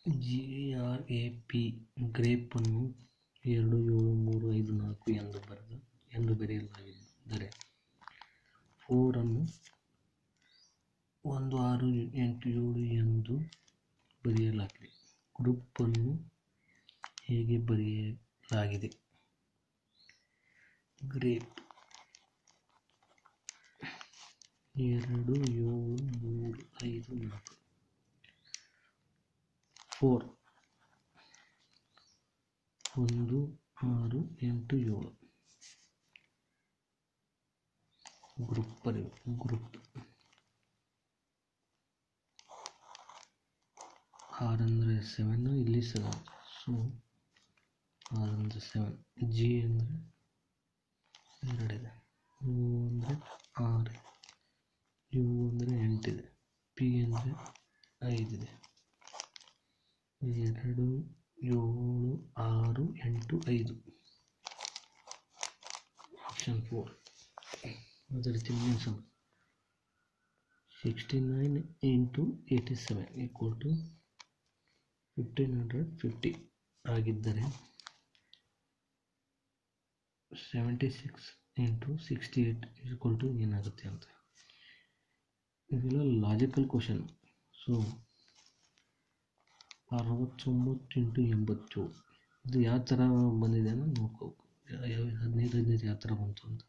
G R A P ಗ್ರೇಪನ್ನು ಎರಡು ಏಳು ಮೂರು ಐದು ನಾಲ್ಕು ಎಂದು ಬರೆದ ಎಂದು ಬರೆಯಲಾಗಿದ್ದರೆ ಫೋರನ್ನು ಒಂದು ಆರು ಎಂಟು ಏಳು ಎಂದು ಬರೆಯಲಾಗಿದೆ ಗ್ರೂಪನ್ನು ಹೇಗೆ ಬರೆಯಲಾಗಿದೆ ಗ್ರೇಪ್ ಎರಡು ಏಳು ಮೂರು ಐದು ನಾಲ್ಕು ಫೋರ್ ಒಂದು ಆರು ಎಂಟು ಏಳು ಗ್ರೂಪ್ ಬರೆಯುವ ಗ್ರೂಪ್ ಆರ್ ಅಂದರೆ ಸೆವೆನ್ ಇಲ್ಲಿ ಸೆವೆನ್ ಸೊ ಆರ್ ಅಂದರೆ ಸೆವೆನ್ ಜಿ ಅಂದರೆ ಎರಡಿದೆ ಯು ಅಂದರೆ ಆರು ಯು ಅಂದರೆ ಎಂಟಿದೆ ಪಿ ಅಂದರೆ ಐದಿದೆ ಎರಡು ಏಳು ಆರು ಎಂಟು ಐದು ಆಪ್ಷನ್ ಫೋರ್ ಅದೇ ರೀತಿ ಇನ್ನೊಂದು sum sixty nine into eighty seven equal to fifteen hundred fifty ಆಗಿದ್ದರೆ seventy six into sixty eight equal to ಏನಾಗುತ್ತೆ ಅಂತ ಇದೆಲ್ಲ ಲಾಜಿಕಲ್ ಕ್ವಶನ್ ಸೊ ಅರವತ್ತೊಂಬತ್ತು ಇಂಟು ಎಂಬತ್ತೇಳು ಇದು ಯಾವ ಥರ ಬಂದಿದೆ ಅನ್ನೋದು ನೋಡ್ಕೋಬೇಕು ಯಾವ ಹದಿನೈದು ಹದಿನೈದು ಯಾವ ಥರ ಬಂತು ಅಂತ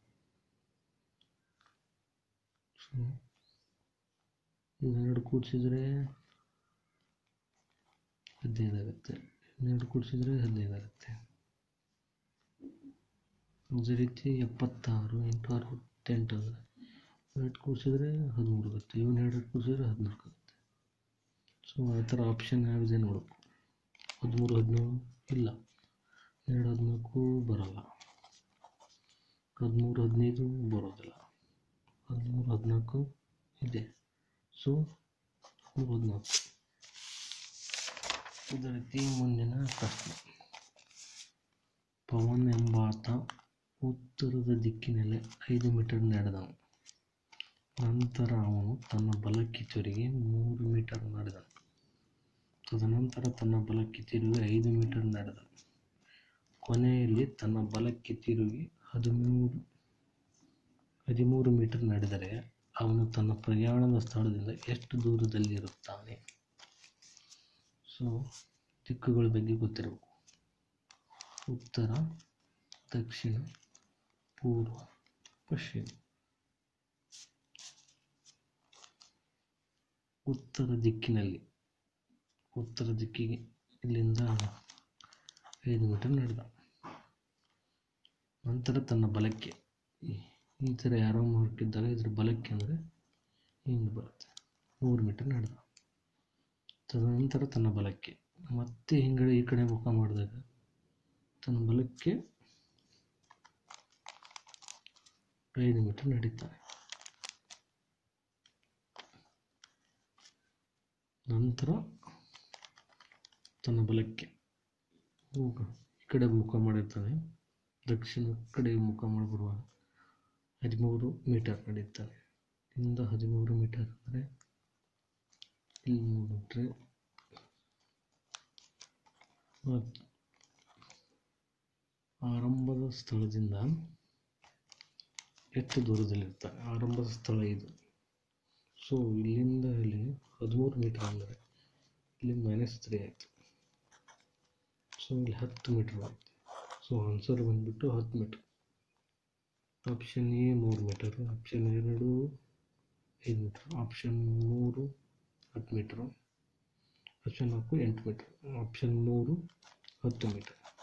ಸೊ ಇದನ್ನೆರಡು ಕೂಡಿಸಿದ್ರೆ ಹದಿನೈದು ಆಗುತ್ತೆ ಹನ್ನೆರಡು ಕೂಡಿಸಿದ್ರೆ ಹದಿನೈದು ಆಗುತ್ತೆ ಅದೇ ರೀತಿ ಎಪ್ಪತ್ತಾರು ಎಂಟು ಅರವತ್ತೆಂಟು ಅಂದರೆ ಎರಡು ಕೂಡಿಸಿದ್ರೆ ಹದಿಮೂರು ಆಗುತ್ತೆ ಇವನ್ನ ಎರಡು ಕೂಡಿಸಿದ್ರೆ ಹದಿನಾಲ್ಕು ಆಗುತ್ತೆ ಸೊ ಆ ಥರ ಆಪ್ಷನ್ ಯಾವಿದೆ ನೋಡಬೇಕು ಹದಿಮೂರು ಹದಿನೇಳು ಇಲ್ಲ ಎರಡು ಹದಿನಾಲ್ಕು ಬರೋಲ್ಲ ಹದಿಮೂರು ಹದಿನೈದು ಬರೋದಿಲ್ಲ ಹದಿಮೂರು ಹದಿನಾಲ್ಕು ಇದೆ ಸೊ ಹದಿಮೂರು ಹದಿನಾಲ್ಕು ಇದೇ ರೀತಿ ಮುಂದಿನ ಪ್ರಶ್ನೆ ಪವನ್ ಎಂಬಾತ ಉತ್ತರದ ದಿಕ್ಕಿನಲ್ಲಿ ಐದು ಮೀಟರ್ ನಡೆದನು ನಂತರ ಅವನು ತನ್ನ ಬಲಕ್ಕೆ ತಿರುಗಿ ಮೂರು ಮೀಟರ್ ನಡೆದನು ತದನಂತರ ತನ್ನ ಬಲಕ್ಕೆ ತಿರುಗಿ ಐದು ಮೀಟರ್ ನಡೆದನು ಕೊನೆಯಲ್ಲಿ ತನ್ನ ಬಲಕ್ಕೆ ತಿರುಗಿ ಹದಿಮೂರು ಹದಿಮೂರು ಮೀಟರ್ ನಡೆದರೆ ಅವನು ತನ್ನ ಪ್ರಯಾಣದ ಸ್ಥಳದಿಂದ ಎಷ್ಟು ದೂರದಲ್ಲಿರುತ್ತಾನೆ ಸೊ ದಿಕ್ಕುಗಳ ಬಗ್ಗೆ ಗೊತ್ತಿರಬೇಕು ಉತ್ತರ ದಕ್ಷಿಣ ಪೂರ್ವ ಪಶ್ಚಿಮ ಉತ್ತರ ದಿಕ್ಕಿನಲ್ಲಿ ಉತ್ತರ ದಿಕ್ಕಿಗೆ ಇಲ್ಲಿಂದ ಐದು ಮೀಟರ್ ನಡೆದ ನಂತರ ತನ್ನ ಬಲಕ್ಕೆ ಈ- ಈ ಥರ ಯಾರೋ ಹಾಕಿದ್ದಾರೆ ಇದ್ರ ಬಲಕ್ಕೆ ಅಂದರೆ ಹಿಂಗೆ ಬರುತ್ತೆ ಮೂರು ಮೀಟರ್ ನಡೆದ ತದನಂತರ ತನ್ನ ಬಲಕ್ಕೆ ಮತ್ತೆ ಹಿಂಗಡೆ ಈ ಕಡೆ ಮುಖ ಮಾಡಿದಾಗ ತನ್ನ ಬಲಕ್ಕೆ ಐದು ಮೀಟರ್ ನಡೀತಾನೆ ನಂತರ ತನ್ನ ಬಲಕ್ಕೆ ಹೋಗ ಈ ಕಡೆ ಮುಖ ಮಾಡಿರ್ತಾನೆ ದಕ್ಷಿಣ ಕಡೆ ಮುಖ ಮಾಡಿ ಬರುವಾಗ ಹದಿಮೂರು ಮೀಟರ್ ನಡೀತಾನೆ ಇಂದ ಹದಿಮೂರು ಮೀಟರ್ ಅಂದರೆ ಇಲ್ಲಿ ನೋಡಿದ್ರೆ ಮತ್ತು ಆರಂಭದ ಸ್ಥಳದಿಂದ ಎಷ್ಟು ದೂರದಲ್ಲಿರ್ತಾನೆ ಆರಂಭದ ಸ್ಥಳ ಇದು ಸೊ ಇಲ್ಲಿಂದ ಇಲ್ಲಿ ಹದಿಮೂರು ಮೀಟರ್ ಅಂದರೆ ಇಲ್ಲಿ ಮೈನಸ್ ತ್ರೀ ಆಯಿತು ಸೊ ಇಲ್ಲಿ ಹತ್ತು ಮೀಟರ್ ಆಯಿತು ಸೊ ಆನ್ಸರ್ ಬಂದುಬಿಟ್ಟು ಹತ್ತು ಮೀಟರ್ ಆಪ್ಷನ್ ಎ ಮೂರು ಮೀಟರ್ ಆಪ್ಷನ್ ಎರಡು ಐದು ಮೀಟರ್ ಆಪ್ಷನ್ ಮೂರು ಹತ್ತು ಮೀಟರು ಆಪ್ಷನ್ ನಾಲ್ಕು ಎಂಟು ಮೀಟರ್ ಆಪ್ಷನ್ ಮೂರು ಹತ್ತು ಮೀಟರ್